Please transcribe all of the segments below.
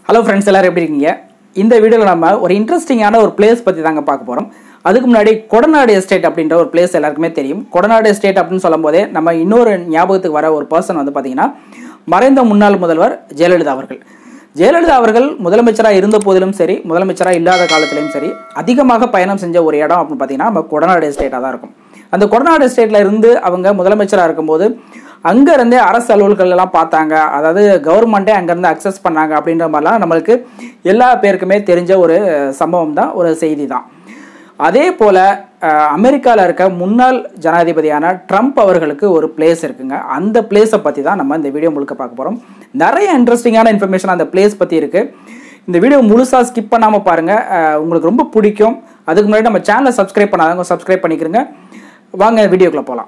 hello friends எல்லாரும் எப்படி இருக்கீங்க இந்த வீடியோவில் நம்ம ஒரு இன்ட்ரெஸ்டிங்கான ஒரு பிளேஸ் பற்றி தாங்க பார்க்க போகிறோம் அதுக்கு முன்னாடி கொடநாடு எஸ்டேட் அப்படின்ற ஒரு பிளேஸ் எல்லாருக்குமே தெரியும் கொடநாடு எஸ்டேட் அப்படின்னு சொல்லும் போதே நம்ம இன்னொரு ஞாபகத்துக்கு வர ஒரு பர்சன் வந்து பார்த்தீங்கன்னா மறைந்த முன்னாள் முதல்வர் ஜெயலலிதா அவர்கள் ஜெயலலிதா அவர்கள் முதலமைச்சராக இருந்த போதிலும் சரி முதலமைச்சராக இல்லாத காலத்திலையும் சரி அதிகமாக பயணம் செஞ்ச ஒரு இடம் அப்படின்னு பார்த்தீங்கன்னா நம்ம கொடநாடு எஸ்டேட்டாக தான் இருக்கும் அந்த கொடநாடு எஸ்டேட்ல இருந்து அவங்க முதலமைச்சராக இருக்கும்போது அங்க இருந்தே அரசு அலுவல்கள் எல்லாம் பார்த்தாங்க அதாவது கவர்மெண்ட்டே அங்கேருந்து அக்சஸ் பண்ணாங்க அப்படின்ற மாதிரிலாம் நம்மளுக்கு எல்லா பேருக்குமே தெரிஞ்ச ஒரு சம்பவம் தான் ஒரு செய்தி தான் அதே போல் அமெரிக்காவில் இருக்க முன்னாள் ஜனாதிபதியான ட்ரம்ப் அவர்களுக்கு ஒரு பிளேஸ் இருக்குங்க அந்த பிளேஸை பற்றி தான் நம்ம இந்த வீடியோ முழுக்க பார்க்க போகிறோம் நிறைய இன்ட்ரெஸ்டிங்கான இன்ஃபர்மேஷன் அந்த பிளேஸ் பற்றி இருக்குது இந்த வீடியோ முழுசாக ஸ்கிப் பண்ணாமல் பாருங்கள் உங்களுக்கு ரொம்ப பிடிக்கும் அதுக்கு முன்னாடி நம்ம சேனலை சப்ஸ்கிரைப் பண்ணாதவங்க சப்ஸ்கிரைப் பண்ணிக்கிறங்க வாங்க வீடியோக்குள்ளே போகலாம்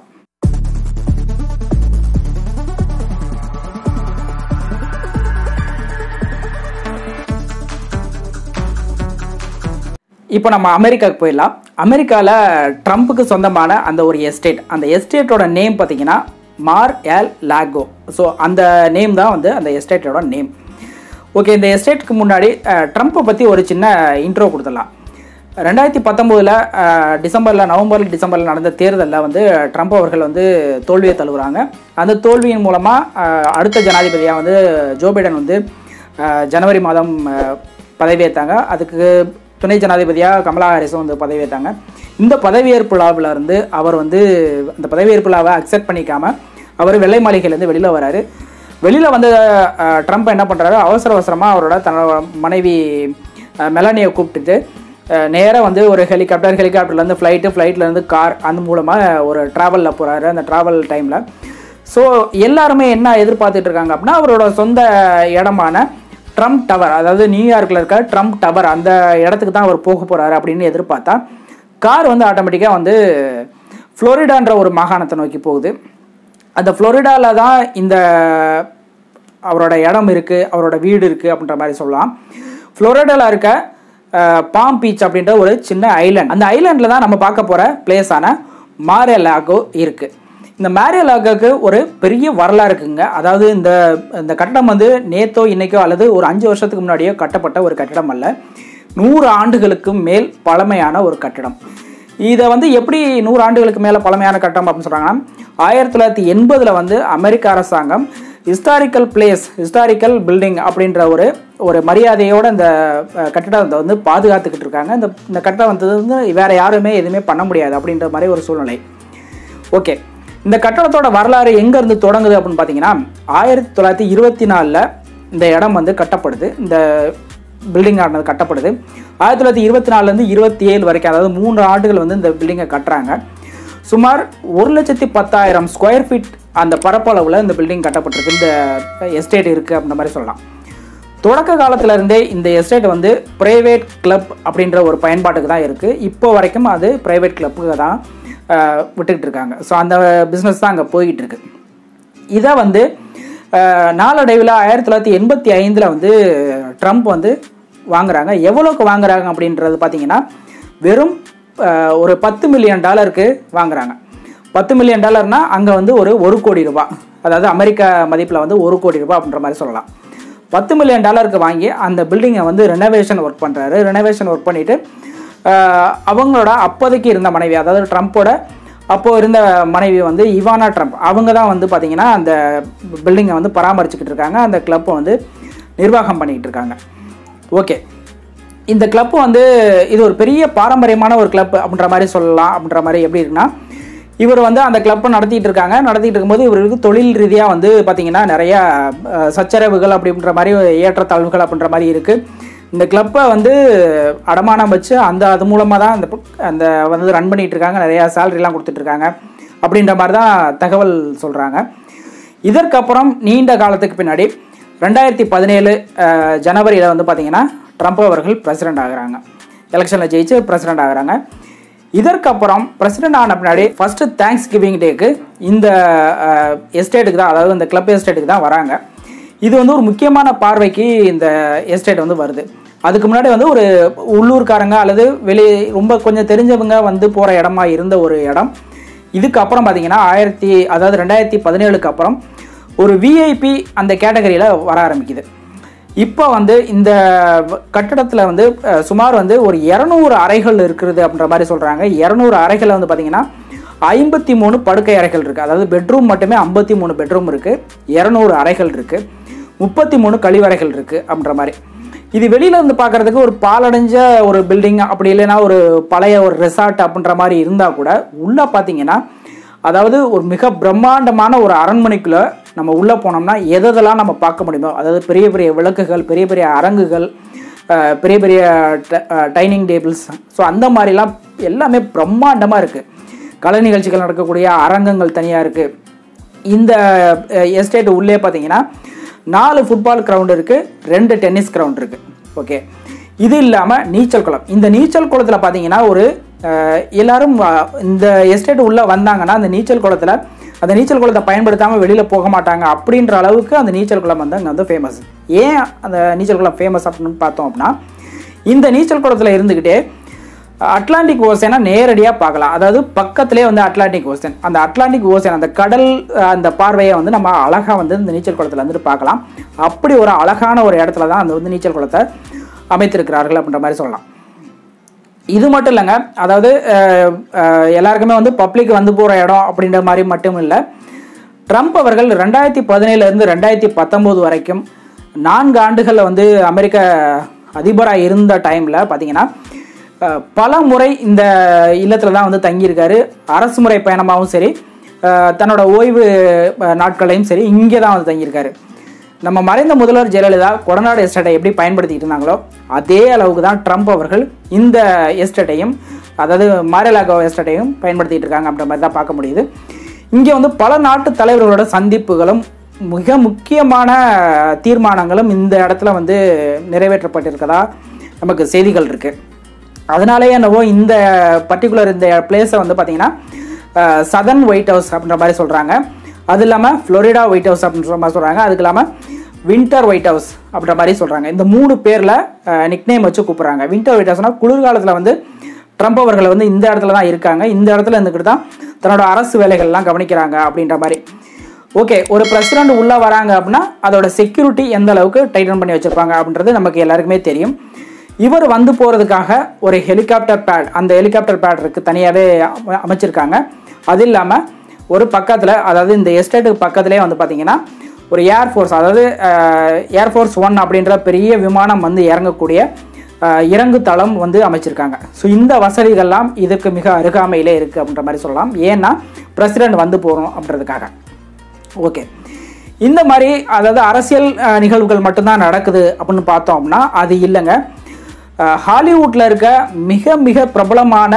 இப்போ நம்ம அமெரிக்காவுக்கு போயிடலாம் அமெரிக்காவில் ட்ரம்ப்புக்கு சொந்தமான அந்த ஒரு எஸ்டேட் அந்த எஸ்டேட்டோட நேம் பார்த்தீங்கன்னா மார் எல் லாகோ ஸோ அந்த நேம் தான் வந்து அந்த எஸ்டேட்டோட நேம் ஓகே இந்த எஸ்டேட்டுக்கு முன்னாடி அஹ், ட்ரம்ப்பை பற்றி ஒரு சின்ன இன்ட்ரோ கொடுத்துடலாம் ரெண்டாயிரத்தி பத்தொம்போதில் டிசம்பரில் நவம்பர் டிசம்பரில் நடந்த தேர்தலில் வந்து ட்ரம்ப் அவர்கள் வந்து தோல்வியை தழுவுறாங்க அந்த தோல்வியின் மூலமாக அடுத்த ஜனாதிபதியாக வந்து ஜோ பைடன் வந்து அஹ், ஜனவரி மாதம் அஹ், பதவியேற்றாங்க அதுக்கு துணை ஜனாதிபதியாக கமலா ஹாரிஸும் வந்து பதவியேற்றாங்க இந்த பதவியேற்பு விழாவில் இருந்து அவர் வந்து அந்த பதவியேற்பு விழாவை அக்செப்ட் பண்ணிக்காம அவர் வெள்ளை மாளிகையிலேருந்து வெளியில் வராரு வெளியில் வந்து அஹ், ட்ரம்ப் என்ன பண்ணுறாரு அவசர அவசரமாக அவரோட தன்னோட மனைவி அஹ், மெலானியை கூப்பிட்டுட்டு நேராக வந்து ஒரு ஹெலிகாப்டர் ஹெலிகாப்டர்லேருந்து ஃப்ளைட்டு ஃப்ளைட்லேருந்து கார் அந்த மூலமாக ஒரு ட்ராவலில் போகிறாரு அந்த ட்ராவல் டைமில் ஸோ எல்லாருமே என்ன எதிர்பார்த்துட்டு இருக்காங்க அப்படின்னா அவரோட சொந்த இடமான ட்ரம்ப் டவர் அதாவது நியூயார்க்கில் இருக்க ட்ரம்ப் டவர் அந்த இடத்துக்கு தான் அவர் போக போகிறாரு அப்படின்னு எதிர்பார்த்தா கார் வந்து ஆட்டோமேட்டிக்காக வந்து ஃப்ளோரிடான்ற ஒரு மாகாணத்தை நோக்கி போகுது அந்த ஃப்ளோரிடாவில் தான் இந்த அவரோட இடம் இருக்குது அவரோட வீடு இருக்குது அப்படின்ற மாதிரி சொல்லலாம் ஃப்ளோரிடாவில் இருக்க பாம் பீச் அப்படின்ற ஒரு சின்ன ஐலண்ட் அந்த ஐலண்டில் தான் நம்ம பார்க்க போகிற பிளேஸான மாரியலாகோ இருக்குது இந்த மேரியலாகோக்கு ஒரு பெரிய வரலாறு இருக்குங்க அதாவது இந்த இந்த கட்டடம் வந்து நேத்தோ இன்னைக்கோ அல்லது ஒரு அஞ்சு வருஷத்துக்கு முன்னாடியோ கட்டப்பட்ட ஒரு கட்டடம் அல்ல நூறு ஆண்டுகளுக்கு மேல் பழமையான ஒரு கட்டடம் இதை வந்து எப்படி நூறு ஆண்டுகளுக்கு மேலே பழமையான கட்டடம் அப்படின்னு சொல்கிறாங்கன்னா ஆயிரத்தி தொள்ளாயிரத்தி எண்பதில் வந்து அமெரிக்க அரசாங்கம் ஹிஸ்டாரிக்கல் பிளேஸ் ஹிஸ்டாரிக்கல் பில்டிங் அப்படின்ற ஒரு ஒரு மரியாதையோட இந்த அஹ், கட்டடத்தை வந்து பாதுகாத்துக்கிட்டு இருக்காங்க இந்த இந்த கட்டடம் வந்து வந்து வேற யாருமே எதுவுமே பண்ண முடியாது அப்படின்ற மாதிரி ஒரு சூழ்நிலை ஓகே இந்த கட்டடத்தோட வரலாறு எங்க இருந்து தொடங்குது அப்படின்னு பார்த்தீங்கன்னா ஆயிரத்தி தொள்ளாயிரத்தி இருபத்தி நாலில் இந்த இடம் வந்து கட்டப்படுது இந்த பில்டிங் ஆனது கட்டப்படுது ஆயிரத்தி தொள்ளாயிரத்தி இருபத்தி நாலுலேருந்து இருபத்தி ஏழு வரைக்கும் அதாவது மூன்று ஆண்டுகள் வந்து இந்த பில்டிங்கை கட்டுறாங்க சுமார் ஒரு லட்சத்தி பத்தாயிரம் ஸ்கொயர் ஃபீட் அந்த பரப்பளவில் இந்த பில்டிங் கட்டப்பட்டிருக்கு இந்த எஸ்டேட் இருக்குது அப்படின்ற மாதிரி சொல்லலாம் தொடக்க காலத்துல இருந்தே இந்த எஸ்டேட் வந்து பிரைவேட் கிளப் அப்படின்ற ஒரு பயன்பாட்டுக்கு தான் இருக்குது இப்போ வரைக்கும் அது பிரைவேட் கிளப்புக்கு தான் அஹ், விட்டுக்கிட்டு இருக்காங்க ஸோ அந்த பிஸ்னஸ் தான் அங்கே போய்கிட்டு இருக்கு இதை வந்து அஹ், நாளடைவில் ஆயிரத்தி தொள்ளாயிரத்தி எண்பத்தி ஐந்தில் வந்து ட்ரம்ப் வந்து வாங்குறாங்க எவ்வளோக்கு வாங்குறாங்க அப்படின்றது பார்த்தீங்கன்னா வெறும் அஹ், ஒரு பத்து மில்லியன் டாலருக்கு வாங்குறாங்க பத்து மில்லியன் டாலர்னா அங்கே வந்து ஒரு ஒரு கோடி ரூபாய் அதாவது அமெரிக்க மதிப்பில் வந்து ஒரு கோடி ரூபாய் அப்படின்ற மாதிரி சொல்லலாம் பத்து மில்லியன் டாலருக்கு வாங்கி அந்த பில்டிங்கை வந்து ரெனோவேஷன் ஒர்க் பண்ணுறாரு ரெனோவேஷன் ஒர்க் பண்ணிவிட்டு அவங்களோட அப்போதைக்கு இருந்த மனைவி அதாவது ட்ரம்ப்போட அப்போது இருந்த மனைவி வந்து இவானா ட்ரம்ப் அவங்க தான் வந்து பார்த்திங்கன்னா அந்த பில்டிங்கை வந்து பராமரிச்சுக்கிட்டு இருக்காங்க அந்த கிளப்பை வந்து நிர்வாகம் பண்ணிக்கிட்டு இருக்காங்க ஓகே இந்த கிளப் வந்து இது ஒரு பெரிய பாரம்பரியமான ஒரு கிளப் அப்படின்ற மாதிரி சொல்லலாம் அப்படின்ற மாதிரி எப்படி இருக்குன்னா இவர் வந்து அந்த கிளப்பை நடத்திட்டு இருக்காங்க நடத்திட்டு இருக்கும்போது இவருக்கு தொழில் ரீதியாக வந்து பார்த்தீங்கன்னா நிறைய அஹ், சச்சரவுகள் அப்படின்ற மாதிரி ஏற்றத்தாழ்வுகள் அப்படின்ற மாதிரி இருக்குது இந்த கிளப்பை வந்து அடமானம் வச்சு அந்த அது மூலமாக தான் அந்த பு- அந்த வந்து ரன் பண்ணிட்டு இருக்காங்க நிறையா சேலரிலாம் கொடுத்துட்டு இருக்காங்க அப்படின்ற மாதிரி தான் தகவல் சொல்கிறாங்க இதற்கப்புறம் நீண்ட காலத்துக்கு பின்னாடி ரெண்டாயிரத்தி பதினேழு ஜனவரியில் வந்து பார்த்தீங்கன்னா ட்ரம்ப் அவர்கள் பிரசிடென்ட் ஆகுறாங்க எலெக்ஷனில் ஜெயிச்சு பிரசிடென்ட் ஆகுறாங்க இதற்கப்புறம் பிரசிடென்ட் ஆன பின்னாடி ஃபஸ்ட்டு தேங்க்ஸ் கிவிங் டேக்கு இந்த எஸ்டேட்டுக்கு தான் அதாவது இந்த கிளப் எஸ்டேட்டுக்கு தான் வராங்க இது வந்து ஒரு முக்கியமான பார்வைக்கு இந்த எஸ்டேட் வந்து வருது அதுக்கு முன்னாடி வந்து ஒரு உள்ளூர்காரங்க அல்லது வெளி ரொம்ப கொஞ்சம் தெரிஞ்சவங்க வந்து போகிற இடமா இருந்த ஒரு இடம் இதுக்கு அப்புறம் பார்த்தீங்கன்னா ஆயிரத்தி அதாவது ரெண்டாயிரத்தி பதினேழுக்கு அப்புறம் ஒரு விஐபி அந்த கேட்டகரியில் வர ஆரம்பிக்குது இப்போ வந்து இந்த கட்டடத்தில் வந்து அஹ், சுமார் வந்து ஒரு இரநூறு அறைகள் இருக்கிறது அப்படின்ற மாதிரி சொல்கிறாங்க இரநூறு அறைகளில் வந்து பார்த்தீங்கன்னா ஐம்பத்தி மூணு படுக்கை அறைகள் இருக்குது அதாவது பெட்ரூம் மட்டுமே ஐம்பத்தி மூணு பெட்ரூம் இருக்குது இரநூறு அறைகள் இருக்குது முப்பத்தி மூணு கழிவறைகள் இருக்குது அப்படின்ற மாதிரி இது வெளியில இருந்து பார்க்கறதுக்கு ஒரு பாலடைஞ்ச ஒரு பில்டிங் அப்படி இல்லைன்னா ஒரு பழைய ஒரு ரெசார்ட் அப்படின்ற மாதிரி இருந்தால் கூட உள்ளே பார்த்தீங்கன்னா அதாவது ஒரு மிக பிரம்மாண்டமான ஒரு அரண்மனைக்குள்ள நம்ம உள்ளே போனோம்னா எதெல்லாம் நம்ம பார்க்க முடியுமோ அதாவது பெரிய பெரிய விளக்குகள் பெரிய பெரிய அரங்குகள் அஹ், பெரிய பெரிய டைனிங் டேபிள்ஸ் ஸோ அந்த மாதிரிலாம் எல்லாமே பிரம்மாண்டமாக இருக்குது கலை நிகழ்ச்சிகள் நடக்கக்கூடிய அரங்கங்கள் தனியாக இருக்குது இந்த எஸ்டேட் உள்ளே பார்த்தீங்கன்னா நாலு ஃபுட்பால் கிரவுண்ட் இருக்குது ரெண்டு டென்னிஸ் கிரவுண்ட் இருக்குது ஓகே இது இல்லாமல் நீச்சல் குளம் இந்த நீச்சல் குளத்தில் பார்த்தீங்கன்னா ஒரு அஹ், எல்லாரும் அஹ், இந்த எஸ்டேட் உள்ளே வந்தாங்கன்னா அந்த நீச்சல் குளத்தில் அந்த நீச்சல் குளத்தை பயன்படுத்தாமல் வெளியில் போக மாட்டாங்க அப்படின்ற அளவுக்கு அந்த நீச்சல் குளம் வந்து அங்கே வந்து ஃபேமஸ் ஏன் அந்த நீச்சல் குளம் ஃபேமஸ் அப்படின்னு பார்த்தோம் அப்படின்னா இந்த நீச்சல் குளத்தில் இருந்துக்கிட்டே அட்லாண்டிக் ஓசனை நேரடியாக பார்க்கலாம் அதாவது பக்கத்திலே வந்து அட்லாண்டிக் ஓசன் அந்த அட்லாண்டிக் ஓசன் அந்த கடல் அஹ், அந்த பார்வையை வந்து நம்ம அழகாக வந்து இந்த நீச்சல் குளத்தில் வந்துட்டு பார்க்கலாம் அப்படி ஒரு அழகான ஒரு இடத்துல தான் அந்த வந்து நீச்சல் குளத்தை அமைத்திருக்கிறார்கள் அப்படின்ற மாதிரி சொல்லலாம் இது மட்டும் இல்லைங்க அதாவது அஹ், அஹ், எல்லாருக்குமே வந்து பப்ளிக் வந்து போகிற இடம் அப்படின்ற மாதிரி மட்டும் இல்லை ட்ரம்ப் அவர்கள் ரெண்டாயிரத்தி பதினேழுலேருந்து ரெண்டாயிரத்தி பத்தொம்போது வரைக்கும் நான்கு ஆண்டுகளில் வந்து அமெரிக்க அதிபராக இருந்த டைமில் பார்த்தீங்கன்னா அஹ், பல முறை இந்த இல்லத்தில் தான் வந்து தங்கியிருக்காரு அரசு முறை பயணமாகவும் சரி அஹ், தன்னோட ஓய்வு அஹ், நாட்களையும் சரி இங்கே தான் வந்து தங்கியிருக்காரு நம்ம மறைந்த முதல்வர் ஜெயலலிதா கொடநாடு எஸ்டேட்டை எப்படி பயன்படுத்திட்டு இருந்தாங்களோ அதே அளவுக்கு தான் ட்ரம்ப் அவர்கள் இந்த எஸ்டேட்டையும் அதாவது மாரலாகோ எஸ்டேட்டையும் பயன்படுத்திட்டு இருக்காங்க அப்படின்ற மாதிரி தான் பார்க்க முடியுது இங்கே வந்து பல நாட்டு தலைவர்களோட சந்திப்புகளும் மிக முக்கியமான தீர்மானங்களும் இந்த இடத்துல வந்து நிறைவேற்றப்பட்டிருக்கதா நமக்கு செய்திகள் இருக்குது அதனாலேயே என்னவோ இந்த பர்டிகுலர் இந்த பிளேஸை வந்து பார்த்தீங்கன்னா சதர்ன் ஒயிட் ஹவுஸ் அப்படின்ற மாதிரி சொல்கிறாங்க அது இல்லாமல் ஃப்ளோரிடா ஒயிட் ஹவுஸ் அப்படின்ற மாதிரி சொல்கிறாங்க அதுக்கு இல்லாமல் வின்டர் ஒயிட் ஹவுஸ் அப்படின்ற மாதிரி சொல்கிறாங்க இந்த மூணு பேரில் நிக்நேம் வச்சு கூப்பிட்றாங்க வின்டர் ஒயிட் ஹவுஸ்னால் குளிர்காலத்தில் வந்து ட்ரம்ப் அவர்கள் வந்து இந்த இடத்துல தான் இருக்காங்க இந்த இடத்துல இருந்துக்கிட்டு தான் தன்னோட அரசு வேலைகள்லாம் கவனிக்கிறாங்க அப்படின்ற மாதிரி ஓகே ஒரு பிரசிடென்ட் உள்ளே வராங்க அப்படின்னா அதோட செக்யூரிட்டி எந்த அளவுக்கு டைட்டன் பண்ணி வச்சுருப்பாங்க அப்படின்றது நமக்கு எல்லாருக்குமே தெரியும் இவர் வந்து போகிறதுக்காக ஒரு ஹெலிகாப்டர் பேட் அந்த ஹெலிகாப்டர் பேட் இருக்குது தனியாகவே அமைச்சிருக்காங்க அது இல்லாமல் ஒரு பக்கத்தில் அதாவது இந்த எஸ்டேட்டுக்கு பக்கத்துலேயே வந்து பார்த்தீங்கன்னா ஒரு ஏர்ஃபோர்ஸ் அதாவது ஏர்ஃபோர்ஸ் ஒன் அப்படின்ற பெரிய விமானம் வந்து இறங்கக்கூடிய அஹ், இறங்கு தளம் வந்து அமைச்சிருக்காங்க ஸோ இந்த வசதிகள்லாம் இதுக்கு மிக அருகாமையிலே இருக்குது அப்படின்ற மாதிரி சொல்லலாம் ஏன்னா பிரசிடென்ட் வந்து போகிறோம் அப்படின்றதுக்காக ஓகே இந்த மாதிரி அதாவது அரசியல் அஹ், நிகழ்வுகள் மட்டும்தான் நடக்குது அப்படின்னு பார்த்தோம்னா அது இல்லைங்க ஹாலிவுட்டில் இருக்க மிக மிக பிரபலமான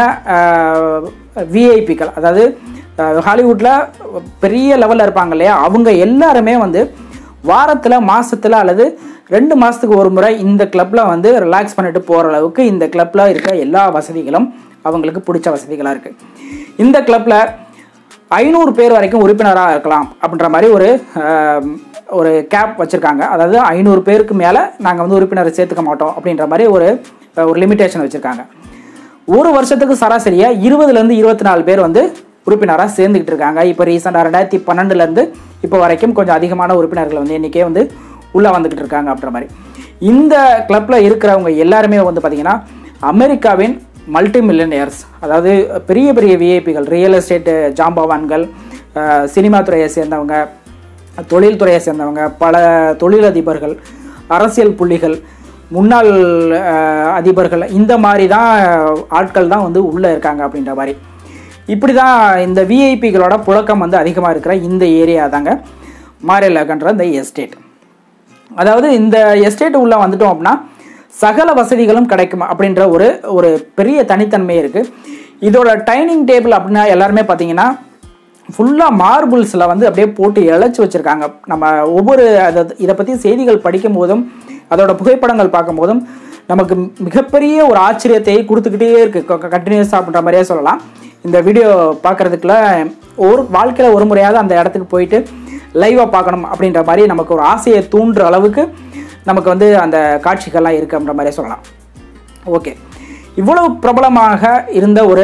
விஐபிக்கள் அதாவது ஹாலிவுட்டில் பெரிய லெவலில் இருப்பாங்க இல்லையா அவங்க எல்லாருமே வந்து வாரத்தில் மாசத்துல அல்லது ரெண்டு மாதத்துக்கு ஒரு முறை இந்த கிளப்பில் வந்து ரிலாக்ஸ் பண்ணிட்டு போகிற அளவுக்கு இந்த கிளப்பில் இருக்க எல்லா வசதிகளும் அவங்களுக்கு பிடிச்ச வசதிகளாக இருக்குது இந்த கிளப்பில் ஐநூறு பேர் வரைக்கும் உறுப்பினராக இருக்கலாம் அப்படின்ற மாதிரி ஒரு ஆம், ஒரு கேப் வச்சுருக்காங்க அதாவது ஐநூறு பேருக்கு மேலே நாங்கள் வந்து உறுப்பினரை சேர்த்துக்க மாட்டோம் அப்படின்ற மாதிரி ஒரு ஒரு லிமிட்டேஷன் வச்சுருக்காங்க ஒரு வருஷத்துக்கு சராசரியாக இருபதுலேருந்து இருபத்தி நாலு பேர் வந்து உறுப்பினராக சேர்ந்துக்கிட்டு இருக்காங்க இப்போ ரீசெண்டாக ரெண்டாயிரத்தி பன்னெண்டுலேருந்து இப்போ வரைக்கும் கொஞ்சம் அதிகமான உறுப்பினர்கள் வந்து எண்ணிக்கையே வந்து உள்ளே வந்துக்கிட்டு இருக்காங்க அப்படின்ற மாதிரி இந்த கிளப்பில் இருக்கிறவங்க எல்லாருமே வந்து பார்த்திங்கன்னா அமெரிக்காவின் மல்டி மில்லியனியர்ஸ் அதாவது பெரிய பெரிய விஐபிகள் ரியல் எஸ்டேட்டு ஜாம்பவான்கள் அஹ், சினிமா துறையை சேர்ந்தவங்க தொழில்துறையை சேர்ந்தவங்க பல தொழிலதிபர்கள் அரசியல் புள்ளிகள் முன்னாள் அஹ், அதிபர்கள் இந்த மாதிரி தான் ஆட்கள் தான் வந்து உள்ளே இருக்காங்க அப்படின்ற மாதிரி இப்படி தான் இந்த விஐபிகளோட புழக்கம் வந்து அதிகமாக இருக்கிற இந்த ஏரியா தாங்க மாரேலகன்ற இந்த எஸ்டேட் அதாவது இந்த எஸ்டேட் உள்ள வந்துட்டோம் அப்படின்னா சகல வசதிகளும் கிடைக்கும் அப்படின்ற ஒரு ஒரு பெரிய தனித்தன்மை இருக்குது இதோட டைனிங் டேபிள் அப்படின்னா எல்லாருமே பார்த்தீங்கன்னா ஃபுல்லாக மார்பிள்ஸில் வந்து அப்படியே போட்டு இழைச்சி வச்சுருக்காங்க நம்ம ஒவ்வொரு அதை இதை பற்றி செய்திகள் படிக்கும் போதும் அதோட புகைப்படங்கள் பார்க்கும்போதும் நமக்கு மிகப்பெரிய ஒரு ஆச்சரியத்தை கொடுத்துக்கிட்டே இருக்குது கண்டினியூஸ் அப்படின்ற மாதிரியே சொல்லலாம் இந்த வீடியோ பார்க்குறதுக்குள்ள ஒரு வாழ்க்கையில் ஒரு முறையாவது அந்த இடத்துக்கு போயிட்டு லைவாக பார்க்கணும் அப்படின்ற மாதிரி நமக்கு ஒரு ஆசையை தூண்டுற அளவுக்கு நமக்கு வந்து அந்த காட்சிகள்லாம் இருக்குது அப்படின்ற மாதிரியே சொல்லலாம் ஓகே இவ்வளவு பிரபலமாக இருந்த ஒரு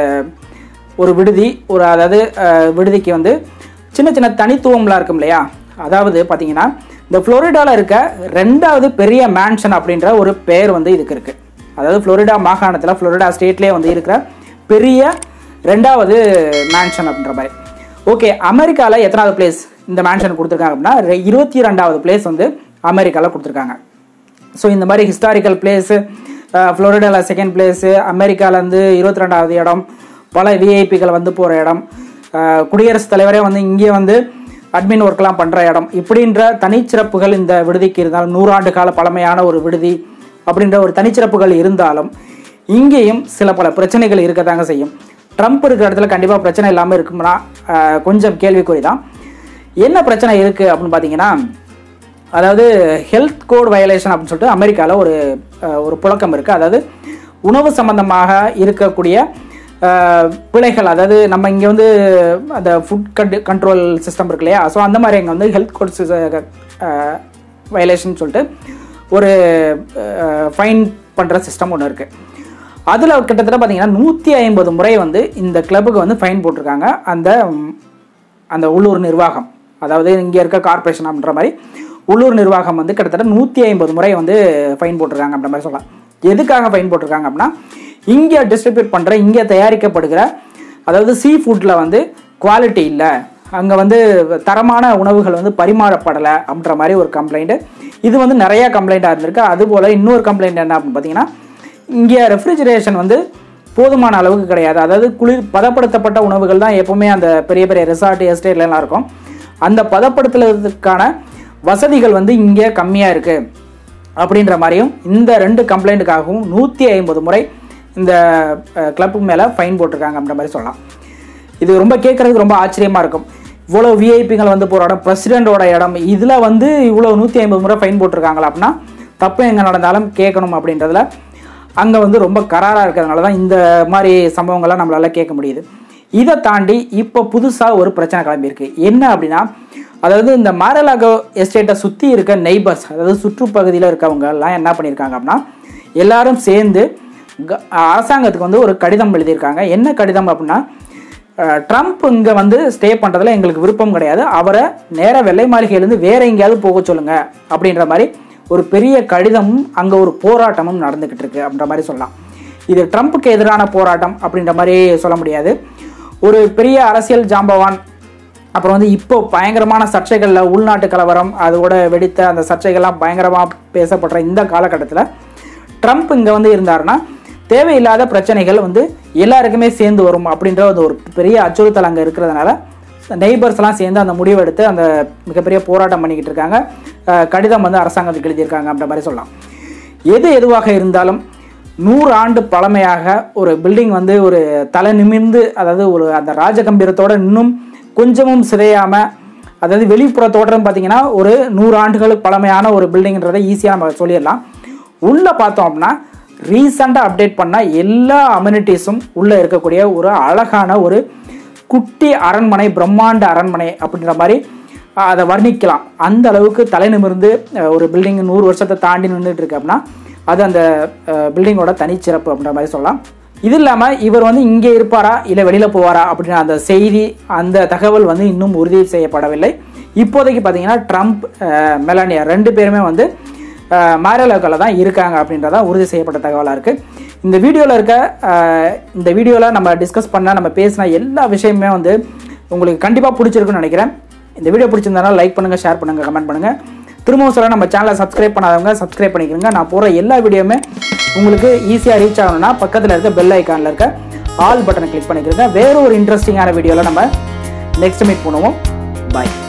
ஒரு விடுதி ஒரு அதாவது அஹ், விடுதிக்கு வந்து சின்ன சின்ன தனித்துவம்லாம் இருக்கும் இல்லையா அதாவது பார்த்தீங்கன்னா இந்த ஃப்ளோரிடாவில் இருக்க ரெண்டாவது பெரிய மேன்ஷன் அப்படின்ற ஒரு பெயர் வந்து இதுக்கு இருக்குது அதாவது ஃப்ளோரிடா மாகாணத்தில் ஃப்ளோரிடா ஸ்டேட்லேயே வந்து இருக்கிற பெரிய ரெண்டாவது மேன்ஷன் அப்படின்ற மாதிரி ஓகே அமெரிக்காவில் எத்தனாவது பிளேஸ் இந்த மேன்ஷன் கொடுத்துருக்காங்க அப்படின்னா ரெ- இருபத்தி ரெண்டாவது பிளேஸ் வந்து அமெரிக்காவில் கொடுத்துருக்காங்க ஸோ இந்த மாதிரி ஹிஸ்டாரிக்கல் பிளேஸு ஃப்ளோரிடாவில் செகண்ட் பிளேஸு அமெரிக்காவிலேருந்து இருபத்தி ரெண்டாவது இடம் பல விஐபிகள் வந்து போகிற இடம் அஹ், குடியரசுத் தலைவரே வந்து இங்கே வந்து அட்மின் ஒர்க்லாம் பண்ணுற இடம் இப்படின்ற தனிச்சிறப்புகள் இந்த விடுதிக்கு இருந்தாலும் நூறாண்டு கால பழமையான ஒரு விடுதி அப்படின்ற ஒரு தனிச்சிறப்புகள் இருந்தாலும் இங்கேயும் சில பல பிரச்சனைகள் இருக்கத்தாங்க செய்யும் ட்ரம்ப் இருக்கிற இடத்துல கண்டிப்பாக பிரச்சனை இல்லாமல் இருக்கும்னா அஹ், கொஞ்சம் கேள்விக்குறி தான் என்ன பிரச்சனை இருக்குது அப்படின்னு பார்த்தீங்கன்னா அதாவது ஹெல்த் கோட் வயலேஷன் அப்படின்னு சொல்லிட்டு அமெரிக்காவில் ஒரு அஹ், ஒரு புழக்கம் இருக்குது அதாவது உணவு சம்பந்தமாக இருக்கக்கூடிய அஹ், பிழைகள் அதாவது நம்ம இங்கே வந்து அந்த ஃபுட் கண்ட் கண்ட்ரோல் சிஸ்டம் இருக்கு இல்லையா ஸோ அந்த மாதிரி இங்கே வந்து ஹெல்த் கோட் வயலேஷன் சொல்லிட்டு ஒரு ஃபைன் பண்ணுற சிஸ்டம் ஒன்று இருக்குது அதில் கிட்டத்தட்ட பார்த்தீங்கன்னா நூற்றி ஐம்பது முறை வந்து இந்த கிளப்புக்கு வந்து ஃபைன் போட்டிருக்காங்க அந்த ம், அந்த உள்ளூர் நிர்வாகம் அதாவது இங்கே இருக்க கார்ப்பரேஷன் அப்படின்ற மாதிரி உள்ளூர் நிர்வாகம் வந்து கிட்டத்தட்ட நூற்றி ஐம்பது முறை வந்து ஃபைன் போட்டிருக்காங்க அப்படின்ற மாதிரி சொல்லலாம் எதுக்காக ஃபைன் போட்டிருக்காங்க அப்படின்னா இங்கே டிஸ்ட்ரிபியூட் பண்ணுற இங்கே தயாரிக்கப்படுகிற அதாவது சீ ஃபுட்டில் வந்து குவாலிட்டி இல்லை அங்கே வந்து தரமான உணவுகள் வந்து பரிமாறப்படலை அப்படின்ற மாதிரி ஒரு கம்ப்ளைண்ட்டு இது வந்து நிறைய கம்ப்ளைண்ட்டாக இருந்திருக்கு அதுபோல் இன்னொரு கம்ப்ளைண்ட் என்ன அப்படின்னு பார்த்தீங்கன்னா இங்கே ரெஃப்ரிஜரேஷன் வந்து போதுமான அளவுக்கு கிடையாது அதாவது குளிர் பதப்படுத்தப்பட்ட உணவுகள் தான் எப்பவுமே அந்த பெரிய பெரிய ரெசார்ட் எஸ்டேட்லாம் இருக்கும் அந்த பதப்படுத்துறதுக்கான வசதிகள் வந்து இங்கே கம்மியாக இருக்குது அப்படின்ற மாதிரியும் இந்த ரெண்டு கம்ப்ளைண்ட்டுக்காகவும் நூற்றி ஐம்பது முறை இந்த கிளப் மேலே ஃபைன் போட்டிருக்காங்க அப்படின்ற மாதிரி சொல்லலாம் இது ரொம்ப கேட்குறதுக்கு ரொம்ப ஆச்சரியமாக இருக்கும் இவ்வளோ விஐபிகள் வந்து போகிற இடம் பிரசிடெண்டோட இடம் இதில் வந்து இவ்வளோ நூற்றி ஐம்பது முறை ஃபைன் போட்டிருக்காங்களா அப்படின்னா தப்பு எங்கே நடந்தாலும் கேட்கணும் அப்படின்றதுல அங்கே வந்து ரொம்ப கராராக இருக்கிறதுனால தான் இந்த மாதிரி சம்பவங்கள்லாம் நம்மளால கேட்க முடியுது இதை தாண்டி இப்போ புதுசாக ஒரு பிரச்சனை கிளம்பியிருக்கு என்ன அப்படின்னா அதாவது இந்த மாரலாகோ எஸ்டேட்டை சுற்றி இருக்க நெய்பர்ஸ் அதாவது சுற்றுப்பகுதியில் இருக்கவங்க எல்லாம் என்ன பண்ணியிருக்காங்க அப்படின்னா எல்லாரும் சேர்ந்து க- அரசாங்கத்துக்கு வந்து ஒரு கடிதம் எழுதியிருக்காங்க என்ன கடிதம் அப்படின்னா அஹ், ட்ரம்ப் இங்கே வந்து ஸ்டே பண்ணுறதுல எங்களுக்கு விருப்பம் கிடையாது அவரை நேராக வெள்ளை மாளிகையிலேருந்து வேற எங்கேயாவது போக சொல்லுங்க அப்படின்ற மாதிரி ஒரு பெரிய கடிதமும் அங்கே ஒரு போராட்டமும் நடந்துக்கிட்டு இருக்கு அப்படின்ற மாதிரி சொல்லலாம் இது ட்ரம்ப்புக்கு எதிரான போராட்டம் அப்படின்ற மாதிரி சொல்ல முடியாது ஒரு பெரிய அரசியல் ஜாம்பவான் அப்புறம் வந்து இப்போ பயங்கரமான சர்ச்சைகளில் உள்நாட்டு கலவரம் அதோட வெடித்த அந்த சர்ச்சைகள்லாம் பயங்கரமாக பேசப்படுற இந்த காலகட்டத்தில் ட்ரம்ப் இங்கே வந்து இருந்தாருன்னா தேவையில்லாத பிரச்சனைகள் வந்து எல்லாருக்குமே சேர்ந்து வரும் அப்படின்ற ஒரு ஒரு பெரிய அச்சுறுத்தல் அங்கே இருக்கிறதுனால நெய்பர்ஸ்லாம் சேர்ந்து அந்த முடிவை எடுத்து அந்த மிகப்பெரிய போராட்டம் பண்ணிக்கிட்டு இருக்காங்க அஹ் கடிதம் வந்து அரசாங்கத்துக்கு எழுதியிருக்காங்க அப்படின்ற மாதிரி சொல்லலாம் எது எதுவாக இருந்தாலும் நூறு ஆண்டு பழமையாக ஒரு பில்டிங் வந்து ஒரு தலை நிமிர்ந்து அதாவது ஒரு அந்த ராஜகம்பீரத்தோட இன்னும் கொஞ்சமும் சிதையாம அதாவது வெளிப்புற தோற்றம் பார்த்தீங்கன்னா ஒரு நூறு ஆண்டுகளுக்கு பழமையான ஒரு பில்டிங்ன்றதை ஈஸியாக நம்ம சொல்லிடலாம் உள்ளே பார்த்தோம் அப்படின்னா ரீசெண்டாக அப்டேட் பண்ண எல்லா அம்யூனிட்டிஸும் உள்ளே இருக்கக்கூடிய ஒரு அழகான ஒரு குட்டி அரண்மனை பிரம்மாண்ட அரண்மனை அப்படின்ற மாதிரி அஹ், அதை வர்ணிக்கலாம் அந்த அளவுக்கு தலை நிமிர்ந்து அஹ், ஒரு பில்டிங் நூறு வருஷத்தை தாண்டி நின்றுட்டு இருக்கு அப்படின்னா அது அந்த பில்டிங்கோட தனிச்சிறப்பு அப்படின்ற மாதிரி சொல்லலாம் இது இல்லாமல் இவர் வந்து இங்கே இருப்பாரா இல்லை வெளியில் போவாரா அப்படின்ற அந்த செய்தி அந்த தகவல் வந்து இன்னும் உறுதி செய்யப்படவில்லை இப்போதைக்கு பார்த்தீங்கன்னா ட்ரம்ப் அஹ், மெலானியா ரெண்டு பேருமே வந்து மேரலோக்கில் தான் இருக்காங்க அப்படின்றதான் உறுதி செய்யப்பட்ட தகவலாக இருக்குது இந்த வீடியோவில் இருக்க அஹ், இந்த வீடியோவில் நம்ம டிஸ்கஸ் பண்ண நம்ம பேசின எல்லா விஷயமுமே வந்து உங்களுக்கு கண்டிப்பாக பிடிச்சிருக்குன்னு நினைக்கிறேன் இந்த வீடியோ பிடிச்சிருந்தனால லைக் பண்ணுங்கள் ஷேர் பண்ணுங்கள் கமெண்ட் பண்ணுங்கள் திரும்பவும் சொல்ல நம்ம சேனலை சப்ஸ்கிரைப் பண்ணாதவங்க சப்ஸ்கிரைப் பண்ணிக்கிறங்க நான் போகிற எல்லா வீடியோவுமே உங்களுக்கு ஈஸியாக ரீச் ஆகணும்னா பக்கத்தில் இருக்க பெல் ஐக்கானில் இருக்க ஆல் பட்டனை கிளிக் பண்ணிக்கிறங்க வேற ஒரு இன்ட்ரெஸ்டிங்கான வீடியோவில் நம்ம நெக்ஸ்ட் மீட் பண்ணுவோம் பாய்